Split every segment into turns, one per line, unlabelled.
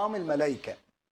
طعام الملائكه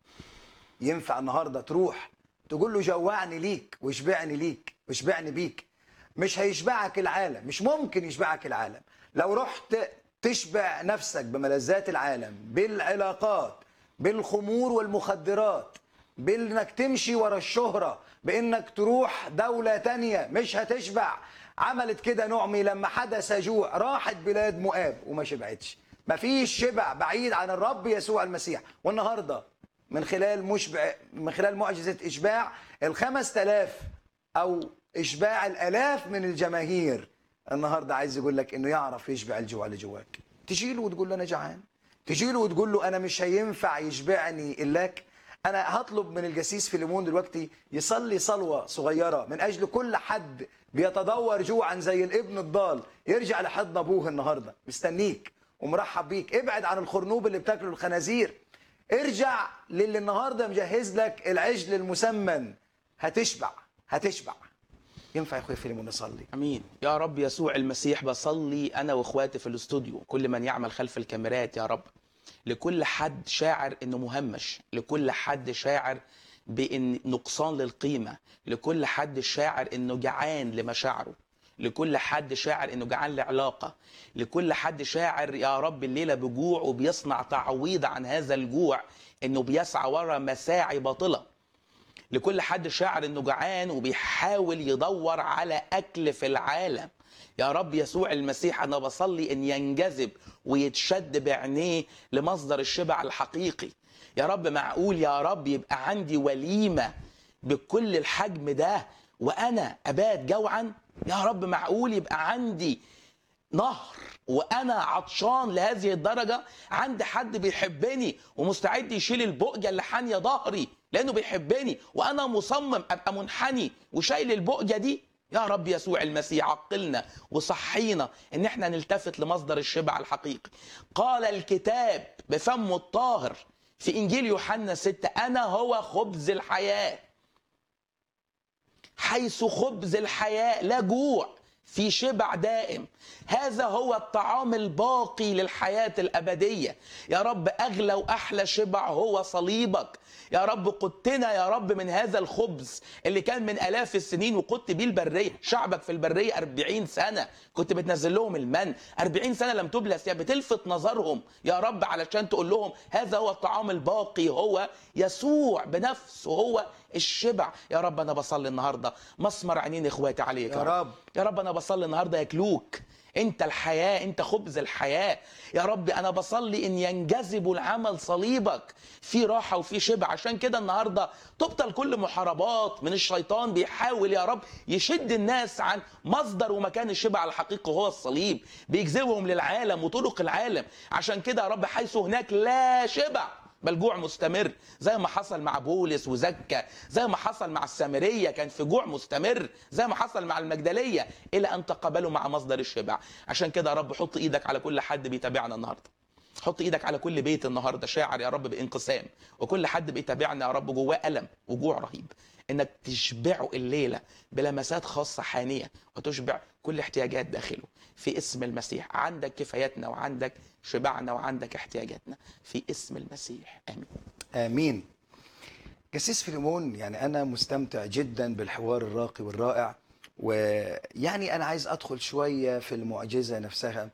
ينفع النهارده تروح تقول له جوعني ليك واشبعني ليك واشبعني بيك مش هيشبعك العالم مش ممكن يشبعك العالم لو رحت تشبع نفسك بملذات العالم بالعلاقات بالخمور والمخدرات بانك تمشي ورا الشهرة بانك تروح دولة تانية مش هتشبع عملت كده نعمي لما حدث جوع راحت بلاد مؤاب وما شبعتش مفيش شبع بعيد عن الرب يسوع المسيح والنهارده من خلال مشبع من خلال معجزة إشباع الخمس تلاف أو إشباع الآلاف من الجماهير النهاردة عايز يقول لك إنه يعرف يشبع الجوع اللي جواك تجي له وتقول له أنا جعان تجي له وتقول له أنا مش هينفع يشبعني إلاك أنا هطلب من الجسيس فيليمون دلوقتي يصلي صلوة صغيرة من أجل كل حد بيتدور جوعا زي الابن الضال يرجع لحضن أبوه النهاردة مستنيك ومرحب بيك ابعد عن الخرنوب اللي بتاكله الخنازير ارجع للي النهارده مجهز لك العجل المسمن هتشبع هتشبع ينفع يا اخويا فيلم نصلي
امين يا رب يسوع المسيح بصلي انا واخواتي في الاستوديو كل من يعمل خلف الكاميرات يا رب لكل حد شاعر انه مهمش لكل حد شاعر بان نقصان للقيمه لكل حد شاعر انه جعان لمشاعره لكل حد شاعر انه جعان لعلاقه لكل حد شاعر يا رب الليله بجوع وبيصنع تعويض عن هذا الجوع انه بيسعى ورا مساعي باطله لكل حد شاعر انه جعان وبيحاول يدور على اكل في العالم يا رب يسوع المسيح انا بصلي ان ينجذب ويتشد بعينيه لمصدر الشبع الحقيقي يا رب معقول يا رب يبقى عندي وليمه بكل الحجم ده وانا ابات جوعا يا رب معقول يبقى عندي نهر وانا عطشان لهذه الدرجه عندي حد بيحبني ومستعد يشيل البؤجه اللي حانيه ظهري لانه بيحبني وانا مصمم ابقى منحني وشايل البؤجه دي يا رب يسوع المسيح عقلنا وصحينا ان احنا نلتفت لمصدر الشبع الحقيقي قال الكتاب بفمه الطاهر في انجيل يوحنا 6 انا هو خبز الحياه حيث خبز الحياه لا جوع في شبع دائم هذا هو الطعام الباقي للحياة الأبدية يا رب أغلى وأحلى شبع هو صليبك يا رب قدتنا يا رب من هذا الخبز اللي كان من آلاف السنين وقدت بيه البرية شعبك في البرية أربعين سنة كنت بتنزل لهم المن أربعين سنة لم تبلس يا بتلفت نظرهم يا رب علشان تقول لهم هذا هو الطعام الباقي هو يسوع بنفسه هو الشبع يا رب أنا بصلي النهاردة مسمر عينين إخواتي عليك
يا رب.
يا رب انا بصلي النهارده ياكلوك انت الحياه انت خبز الحياه يا رب انا بصلي ان ينجذبوا لعمل صليبك في راحه وفي شبع عشان كده النهارده تبطل كل محاربات من الشيطان بيحاول يا رب يشد الناس عن مصدر ومكان الشبع الحقيقي هو الصليب بيجذبهم للعالم وطرق العالم عشان كده يا رب حيث هناك لا شبع بل جوع مستمر زي ما حصل مع بولس وزكا زي ما حصل مع السامريه كان في جوع مستمر زي ما حصل مع المجدليه الى ان تقابلوا مع مصدر الشبع عشان كده يا رب حط ايدك على كل حد بيتابعنا النهارده حط ايدك على كل بيت النهارده شاعر يا رب بانقسام وكل حد بيتابعنا يا رب جواه الم وجوع رهيب انك تشبعه الليله بلمسات خاصه حانيه وتشبع كل احتياجات داخله في اسم المسيح عندك كفاياتنا وعندك شبعنا وعندك احتياجاتنا في اسم المسيح امين
امين جسيس فيليمون يعني انا مستمتع جدا بالحوار الراقي والرائع ويعني انا عايز ادخل شويه في المعجزه نفسها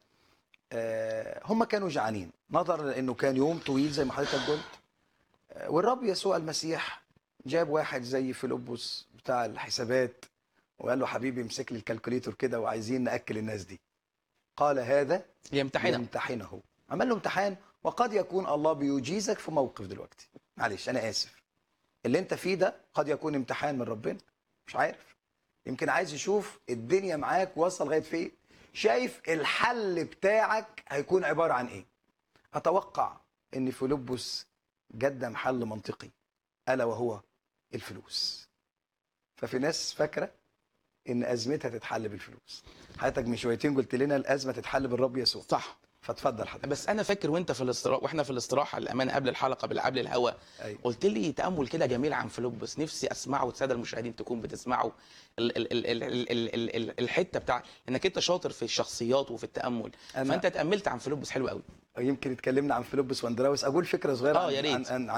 آه، هم كانوا جعانين نظرا لانه كان يوم طويل زي ما حضرتك قلت آه، والرب يسوع المسيح جاب واحد زي فيلبس بتاع الحسابات وقال له حبيبي امسك لي الكالكوليتور كده وعايزين ناكل الناس دي قال هذا
يمتحننا
يمتحنه عمل له امتحان وقد يكون الله بيجيزك في موقف دلوقتي معلش انا اسف اللي انت فيه ده قد يكون امتحان من ربنا مش عارف يمكن عايز يشوف الدنيا معاك واصله لغايه فين شايف الحل بتاعك هيكون عباره عن ايه اتوقع ان فيلبس قدم حل منطقي الا وهو الفلوس ففي ناس فاكره ان ازمتها تتحل بالفلوس حضرتك من شويتين قلت لنا الازمه تتحل بالرب يسوع
صح
فاتفضل حضرتك
بس انا فاكر وانت في الاستراحه واحنا في الاستراحه الامانه قبل الحلقه قبل قبل الهوا
أيوة.
قلت لي تامل كده جميل عن فيلبس نفسي اسمعه والساده المشاهدين تكون بتسمعوا ال ال ال ال ال ال ال ال الحته بتاع انك انت شاطر في الشخصيات وفي التامل
أنا-
فانت تاملت عن فيلبس حلو قوي
يمكن اتكلمنا عن فيلبس واندراوس اقول فكره صغيره
آه،
عن-
يا ريت.
عن, عن